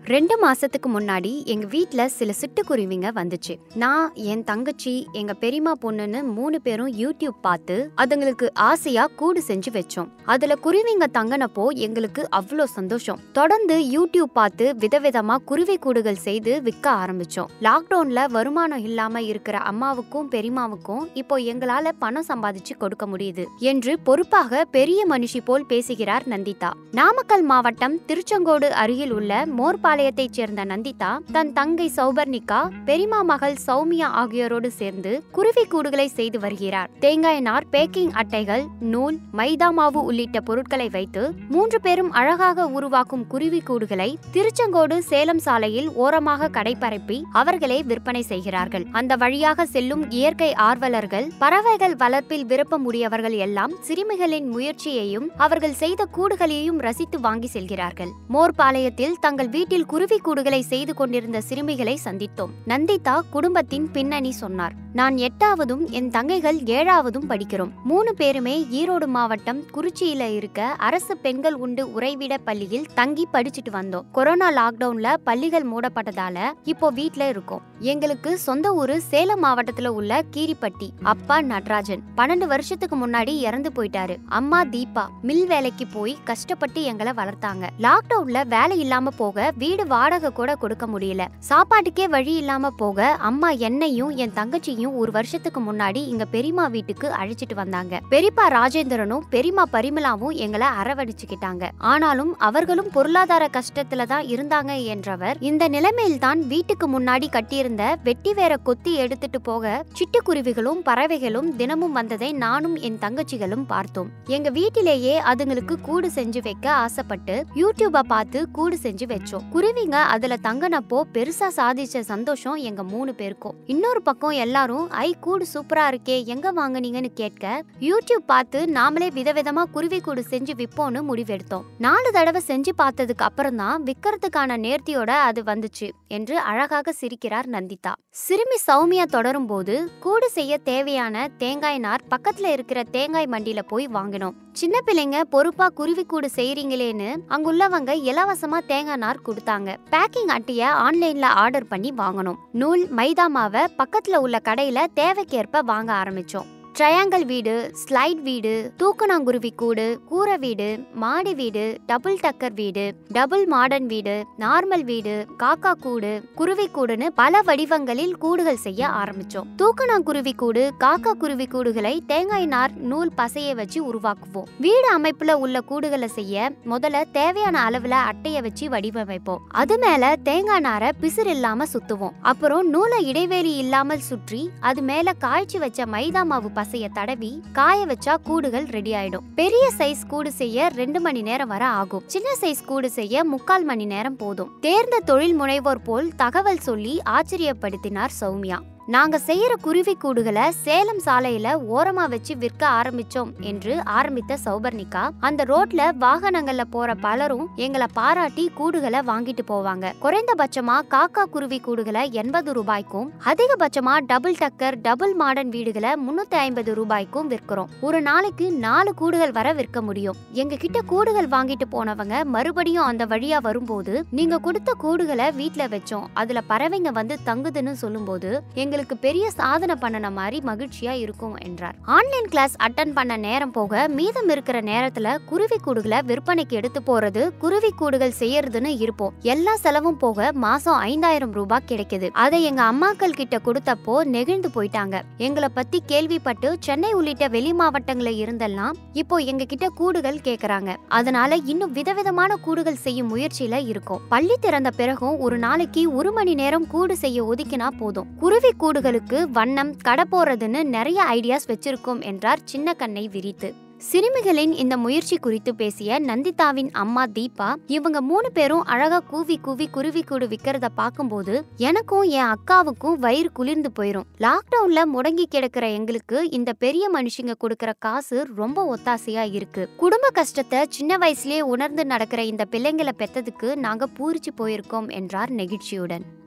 ரெண்டு மாசத்துக்கு முன்னாடி எங்க வீட்ல சில சிட்டுக்குருவிங்க வந்துச்சு நான் என் தங்கச்சி எங்க பெரியம்மா பொண்ணுன்னு மூணு பேரும் யூடியூப் பார்த்து அதுங்களுக்கு ஆசையா கூடு செஞ்சு வச்சோம் அதுல குருவிங்க தங்கினப்போ எங்களுக்கு அவ்வளோ சந்தோஷம் தொடர்ந்து யூடியூப் பார்த்து விதவிதமா குருவி கூடுகள் செய்து விற்க ஆரம்பிச்சோம் லாக்டவுன்ல வருமானம் இல்லாம இருக்கிற அம்மாவுக்கும் பெரியம்மாவுக்கும் இப்போ எங்களால பணம் சம்பாதிச்சு கொடுக்க முடியுது என்று பொறுப்பாக பெரிய மனுஷி போல் பேசுகிறார் நந்திதா நாமக்கல் மாவட்டம் திருச்செங்கோடு அருகில் உள்ள மோர்பாளையத்தைச் சேர்ந்த நந்திதா தன் தங்கை சௌபர்ணிகா பெரியமா மகள் சௌமியா ஆகியோரோடு சேர்ந்து குருவி கூடுகளை செய்து வருகிறார் தேங்காய் நார் பேக்கிங் அட்டைகள் நூல் மைதா மாவு உள்ளிட்ட பொருட்களை வைத்து மூன்று பேரும் அழகாக உருவாக்கும் குருவி கூடுகளை திருச்செங்கோடு சேலம் சாலையில் ஓரமாக கடைப்பரப்பி அவர்களே விற்பனை செய்கிறார்கள் அந்த வழியாக செல்லும் இயற்கை ஆர்வலர்கள் பறவைகள் வளர்ப்பில் விருப்பமுடையவர்கள் எல்லாம் சிறுமிகளின் முயற்சியையும் அவர்கள் செய்த கூடுகளையும் ரசித்து வாங்கி செல்கிறார்கள் மோர்பாளையத்தில் தங்கள் வீட்டில் குருவி கூடுகளை செய்து கொண்டிருந்த சிறுமிகளை சந்தித்தோம் நந்திதா குடும்பத்தின் பின்னணி சொன்னார் நான் எட்டாவதும் என் தங்கைகள் ஏழாவதும் படிக்கிறோம் மூணு பேருமே ஈரோடு மாவட்டம் குறிச்சியில இருக்க அரசு பெண்கள் உண்டு உறைவிட பள்ளியில் தங்கி படிச்சுட்டு வந்தோம் கொரோனா லாக்டவுன்ல பள்ளிகள் மூடப்பட்டதால இப்போ வீட்ல இருக்கோம் எங்களுக்கு சொந்த ஊரு சேலம் மாவட்டத்துல உள்ள கீரிப்பட்டி அப்பா நடராஜன் பன்னெண்டு வருஷத்துக்கு முன்னாடி இறந்து போயிட்டாரு அம்மா தீபா மில் வேலைக்கு போய் கஷ்டப்பட்டு எங்களை வளர்த்தாங்க லாக்டவுன்ல வேலை இல்லாம போக வீடு வாடகை கூட கொடுக்க முடியல சாப்பாட்டுக்கே வழி இல்லாம போக அம்மா என்னையும் என் தங்கச்சியும் ஒரு வருஷத்துக்கு முன்னாடி இங்க பெரியம்மா வீட்டுக்கு அழைச்சிட்டு வந்தாங்க பெரியப்பா ராஜேந்திரனும் பெரியம்மா பரிமளாவும் எங்களை அரவணைச்சுக்கிட்டாங்க ஆனாலும் அவர்களும் பொருளாதார கஷ்டத்துல தான் இருந்தாங்க என்றவர் இந்த நிலைமையில் தான் வீட்டுக்கு முன்னாடி கட்டியிருந்த வெட்டி வேற கொத்தி எடுத்துட்டு போக சிட்டுக்குருவிகளும் பறவைகளும் தினமும் வந்ததை நானும் என் தங்கச்சிகளும் பார்த்தோம் எங்க வீட்டிலேயே அதுங்களுக்கு கூடு செஞ்சு வைக்க ஆசைப்பட்டு யூடியூப பார்த்து கூடு செஞ்சு வச்சோம் குருவிங்க அதுல தங்கினப்போ பெருசா சாதிச்ச சந்தோஷம் எங்க மூணு பேருக்கும் இன்னொரு பக்கம் எல்லாரும் ஐ கூடு சூப்பரா இருக்கே எங்க வாங்குனீங்கன்னு கேட்க யூடியூப் பார்த்து நாமளே விதவிதமா குருவி கூடு செஞ்சு விப்போம்னு முடிவெடுத்தோம் நாலு தடவை செஞ்சு பார்த்ததுக்கு அப்புறம் தான் விற்கிறதுக்கான நேர்த்தியோட அது வந்துச்சு என்று அழகாக சிரிக்கிறார் நந்திதா சிறுமி சௌமியா தொடரும் போது கூடு செய்ய தேவையான தேங்காய் நார் பக்கத்துல இருக்கிற தேங்காய் மண்டியில போய் வாங்கினோம் சின்ன பிள்ளைங்க பொறுப்பா குருவி கூடு செய்றீங்களேன்னு அங்குள்ளவங்க இலவசமா தேங்காய் நார் கொடுத்தாங்க பேக்கிங் அட்டைய ஆன்லைன்ல ஆர்டர் பண்ணி வாங்கணும் நூல் மைதா மாவை பக்கத்துல உள்ள கடையில தேவைக்கேற்ப வாங்க ஆரம்பிச்சோம் ட்ரையாங்கிள் வீடு ஸ்லைட் வீடு தூக்கணாங்குருவி கூடு கூரை வீடு மாடி வீடு டபுள் டக்கர் வீடு டபுள் மாடர்ன் வீடு நார்மல் வீடு காக்கா கூடு குருவி கூடுன்னு பல வடிவங்களில் கூடுகள் செய்ய ஆரம்பிச்சோம் தூக்கணாங்குருவி கூடு காக்கா குருவி கூடுகளை தேங்காய் நார் நூல் பசைய வச்சு உருவாக்குவோம் வீடு அமைப்புல உள்ள கூடுகளை செய்ய முதல்ல தேவையான அளவுல அட்டைய வச்சு வடிவமைப்போம் அது மேல தேங்காய் நாரை பிசிறு இல்லாம சுத்துவோம் அப்புறம் நூலை இடைவெளி இல்லாமல் சுற்றி அது மேல காய்ச்சி வச்ச மைதா மாவு பசைய தடவி காய வச்சா கூடுகள் ரெடி ஆயிடும் பெரிய சைஸ் கூடு செய்ய ரெண்டு மணி நேரம் வர ஆகும் சின்ன சைஸ் கூடு செய்ய முக்கால் மணி நேரம் போதும் தேர்ந்த தொழில் முனைவோர் போல் தகவல் சொல்லி ஆச்சரியப்படுத்தினார் சௌமியா நாங்க செய்யற குருவி கூடுகளை சேலம் சாலையில ஓரமா வச்சு விற்க ஆரம்பிச்சோம் என்று ஆரம்பித்த சௌபர்ணிகா அந்த ரோட்ல வாகனங்கள்ல போற பலரும் எங்களை பாராட்டி கூடுகளை வாங்கிட்டு போவாங்க குறைந்தபட்சமா காக்கா குருவி கூடுகளை எண்பது ரூபாய்க்கும் அதிகபட்சமா டபுள் டக்கர் டபுள் மாடர்ன் வீடுகளை முன்னூத்தி ஐம்பது ரூபாய்க்கும் விற்கிறோம் ஒரு நாளைக்கு நாலு கூடுகள் வர விற்க முடியும் எங்க கிட்ட கூடுகள் வாங்கிட்டு போனவங்க மறுபடியும் அந்த வழியா வரும்போது நீங்க கொடுத்த கூடுகளை வீட்ல வச்சோம் அதுல பறவைங்க வந்து தங்குதுன்னு சொல்லும்போது எங்களுக்கு பெரிய சாதனை பண்ணன மாதிரி மகிழ்ச்சியா இருக்கும் என்றார் ஆன்லைன் கிளாஸ் அட்டன் பண்ண நேரம் போக மீதம் இருக்கிற நேரத்துல குருவி கூடுகளை விற்பனைக்கு எடுத்து போறது குருவி கூடுகள் செய்யறதுன்னு இருப்போம் எல்லா செலவும் போக மாசம் ஐந்தாயிரம் ரூபாய் கிடைக்குது அதை எங்க அம்மாக்கள் கிட்ட கொடுத்தப்போ நெகிழ்ந்து போயிட்டாங்க எங்களை பத்தி கேள்விப்பட்டு சென்னை உள்ளிட்ட வெளி மாவட்டங்கள்ல இருந்தெல்லாம் இப்போ எங்க கிட்ட கூடுகள் கேக்குறாங்க அதனால இன்னும் விதவிதமான கூடுகள் செய்யும் முயற்சியில இருக்கோம் பள்ளி திறந்த பிறகும் ஒரு நாளைக்கு ஒரு மணி நேரம் கூடு செய்ய ஒதுக்கினா போதும் குருவி கூடுகளுக்கு வண்ணம் கடை போறதுன்னு நிறைய ஐடியாஸ் வச்சிருக்கோம் என்றார் சின்ன கண்ணை விரித்து சிறுமிகளின் இந்த முயற்சி குறித்து பேசிய நந்திதாவின் அம்மா தீபா இவங்க மூணு பேரும் அழகா கூவி கூவி குருவி கூடு விக்கிறத பார்க்கும்போது எனக்கும் என் அக்காவுக்கும் வயிறு குளிர்ந்து போயிரும் லாக்டவுன்ல முடங்கி கிடக்கிற எங்களுக்கு இந்த பெரிய மனுஷங்க கொடுக்கற காசு ரொம்ப ஒத்தாசையா இருக்கு குடும்ப கஷ்டத்தை சின்ன வயசுலயே உணர்ந்து நடக்கிற இந்த பிள்ளைங்களை பெத்ததுக்கு நாங்க பூரிச்சு போயிருக்கோம் என்றார் நெகிழ்ச்சியுடன்